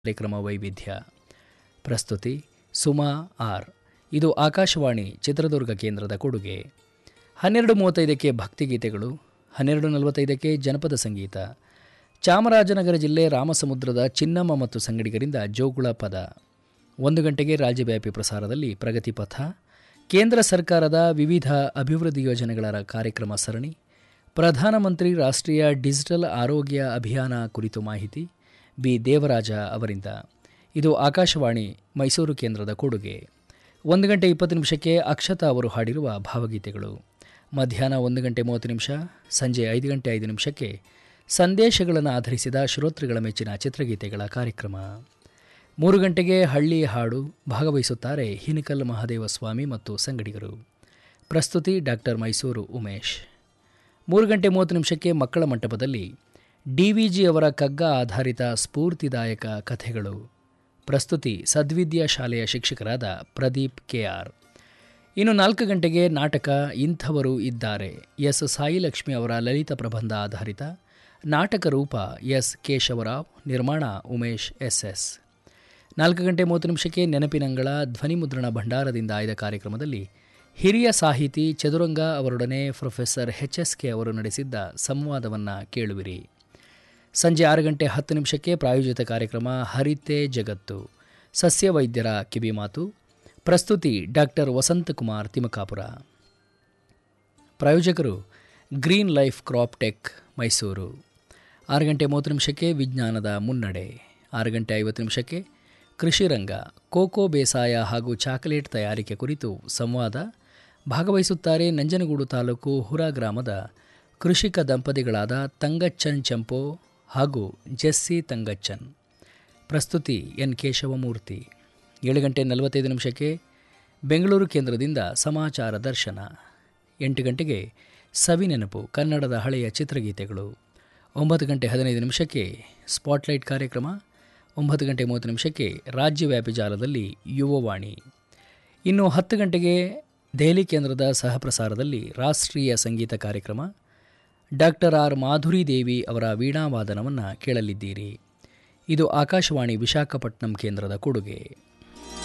ಕಾರ್ಯಕ್ರಮ ವೈವಿಧ್ಯ ಪ್ರಸ್ತುತಿ ಸುಮಾ ಆರ್ ಇದು ಆಕಾಶವಾಣಿ ಚಿತ್ರದುರ್ಗ ಕೇಂದ್ರದ ಕೊಡುಗೆ ಹನ್ನೆರಡು ಮೂವತ್ತೈದಕ್ಕೆ ಭಕ್ತಿಗೀತೆಗಳು ಹನ್ನೆರಡು ನಲವತ್ತೈದಕ್ಕೆ ಜನಪದ ಸಂಗೀತ ಚಾಮರಾಜನಗರ ಜಿಲ್ಲೆ ರಾಮಸಮುದ್ರದ ಚಿನ್ನಮ್ಮ ಮತ್ತು ಸಂಗಡಿಗರಿಂದ ಜೋಗುಳ ಪದ ಒಂದು ಗಂಟೆಗೆ ರಾಜ್ಯವ್ಯಾಪಿ ಪ್ರಸಾರದಲ್ಲಿ ಪ್ರಗತಿ ಪಥ ಕೇಂದ್ರ ಸರ್ಕಾರದ ವಿವಿಧ ಅಭಿವೃದ್ಧಿ ಯೋಜನೆಗಳ ಕಾರ್ಯಕ್ರಮ ಸರಣಿ ಪ್ರಧಾನಮಂತ್ರಿ ರಾಷ್ಟ್ರೀಯ ಡಿಜಿಟಲ್ ಆರೋಗ್ಯ ಅಭಿಯಾನ ಕುರಿತು ಮಾಹಿತಿ ಬಿ ದೇವರಾಜ ಅವರಿಂದ ಇದು ಆಕಾಶವಾಣಿ ಮೈಸೂರು ಕೇಂದ್ರದ ಕೊಡುಗೆ ಒಂದು ಗಂಟೆ ಇಪ್ಪತ್ತು ನಿಮಿಷಕ್ಕೆ ಅಕ್ಷತಾ ಅವರು ಹಾಡಿರುವ ಭಾವಗೀತೆಗಳು ಮಧ್ಯಾಹ್ನ ಒಂದು ಗಂಟೆ ಮೂವತ್ತು ನಿಮಿಷ ಸಂಜೆ ಐದು ಗಂಟೆ ಐದು ನಿಮಿಷಕ್ಕೆ ಸಂದೇಶಗಳನ್ನು ಆಧರಿಸಿದ ಶ್ರೋತೃಗಳ ಮೆಚ್ಚಿನ ಚಿತ್ರಗೀತೆಗಳ ಕಾರ್ಯಕ್ರಮ ಮೂರು ಗಂಟೆಗೆ ಹಳ್ಳಿ ಹಾಡು ಭಾಗವಹಿಸುತ್ತಾರೆ ಹಿನಕಲ್ ಮಹಾದೇವ ಸ್ವಾಮಿ ಮತ್ತು ಸಂಗಡಿಗರು ಪ್ರಸ್ತುತಿ ಡಾಕ್ಟರ್ ಮೈಸೂರು ಉಮೇಶ್ ಮೂರು ಗಂಟೆ ಮೂವತ್ತು ನಿಮಿಷಕ್ಕೆ ಮಕ್ಕಳ ಮಂಟಪದಲ್ಲಿ ಡಿವಿಜಿ ಅವರ ಕಗ್ಗ ಆಧಾರಿತ ಸ್ಫೂರ್ತಿದಾಯಕ ಕಥೆಗಳು ಪ್ರಸ್ತುತಿ ಸದ್ವಿದ್ಯಾ ಶಾಲೆಯ ಶಿಕ್ಷಕರಾದ ಪ್ರದೀಪ್ ಕೆಆರ್ ಇನ್ನು ನಾಲ್ಕು ಗಂಟೆಗೆ ನಾಟಕ ಇಂಥವರು ಇದ್ದಾರೆ ಎಸ್ ಸಾಯಿಲಕ್ಷ್ಮಿ ಅವರ ಲಲಿತ ಪ್ರಬಂಧ ಆಧಾರಿತ ನಾಟಕ ರೂಪ ಎಸ್ ಕೇಶವರಾವ್ ನಿರ್ಮಾಣ ಉಮೇಶ್ ಎಸ್ ಎಸ್ ನಾಲ್ಕು ಗಂಟೆ ಮೂವತ್ತು ನಿಮಿಷಕ್ಕೆ ನೆನಪಿನಂಗಳ ಧ್ವನಿಮುದ್ರಣ ಭಂಡಾರದಿಂದ ಆಯ್ದ ಕಾರ್ಯಕ್ರಮದಲ್ಲಿ ಹಿರಿಯ ಸಾಹಿತಿ ಚದುರಂಗ ಅವರೊಡನೆ ಪ್ರೊಫೆಸರ್ ಎಚ್ ಎಸ್ ಕೆ ಅವರು ನಡೆಸಿದ್ದ ಸಂವಾದವನ್ನು ಕೇಳುವಿರಿ ಸಂಜೆ ಆರು ಗಂಟೆ ಹತ್ತು ನಿಮಿಷಕ್ಕೆ ಪ್ರಾಯೋಜಿತ ಕಾರ್ಯಕ್ರಮ ಹರಿತೆ ಜಗತ್ತು ಸಸ್ಯ ವೈದ್ಯರ ಕಿವಿಮಾತು ಪ್ರಸ್ತುತಿ ಡಾಕ್ಟರ್ ವಸಂತಕುಮಾರ್ ತಿಮಕಾಪುರ ಪ್ರಾಯೋಜಕರು green life crop tech Mysuru ಆರು ಗಂಟೆ ಮೂವತ್ತು ನಿಮಿಷಕ್ಕೆ ವಿಜ್ಞಾನದ ಮುನ್ನಡೆ ಆರು ಗಂಟೆ ಐವತ್ತು ನಿಮಿಷಕ್ಕೆ ಕೃಷಿ ರಂಗ ಕೋಕೋ ಬೇಸಾಯ ಹಾಗೂ ಚಾಕಲೇಟ್ ತಯಾರಿಕೆ ಕುರಿತು ಸಂವಾದ ಭಾಗವಹಿಸುತ್ತಾರೆ ನಂಜನಗೂಡು ತಾಲೂಕು ಹುರಾ ಗ್ರಾಮದ ಕೃಷಿಕ ದಂಪತಿಗಳಾದ ತಂಗಚ್ಚನ್ ಚಂಪೋ ಹಾಗೂ ಜೆಸ್ಸಿ ತಂಗಚ್ಚನ್ ಪ್ರಸ್ತುತಿ ಎನ್ ಕೇಶವಮೂರ್ತಿ ಏಳು ಗಂಟೆ ನಲವತ್ತೈದು ನಿಮಿಷಕ್ಕೆ ಬೆಂಗಳೂರು ಕೇಂದ್ರದಿಂದ ಸಮಾಚಾರ ದರ್ಶನ ಎಂಟು ಗಂಟೆಗೆ ಸವಿನೆನಪು ಕನ್ನಡದ ಹಳೆಯ ಚಿತ್ರಗೀತೆಗಳು ಒಂಬತ್ತು ಗಂಟೆ ಹದಿನೈದು ನಿಮಿಷಕ್ಕೆ ಸ್ಪಾಟ್ಲೈಟ್ ಕಾರ್ಯಕ್ರಮ ಒಂಬತ್ತು ಗಂಟೆ ಮೂವತ್ತು ನಿಮಿಷಕ್ಕೆ ರಾಜ್ಯವ್ಯಾಪಿ ಜಾಲದಲ್ಲಿ ಯುವವಾಣಿ ಇನ್ನು ಹತ್ತು ಗಂಟೆಗೆ ದೆಹಲಿ ಕೇಂದ್ರದ ಸಹಪ್ರಸಾರದಲ್ಲಿ ರಾಷ್ಟ್ರೀಯ ಸಂಗೀತ ಕಾರ್ಯಕ್ರಮ ಡಾಕ್ಟರ್ ಆರ್ ಮಾಧುರಿ ದೇವಿ ಅವರ ವೀಣಾವಾದನವನ್ನು ಕೇಳಲಿದ್ದೀರಿ ಇದು ಆಕಾಶವಾಣಿ ವಿಶಾಖಪಟ್ಟಣಂ ಕೇಂದ್ರದ ಕೊಡುಗೆ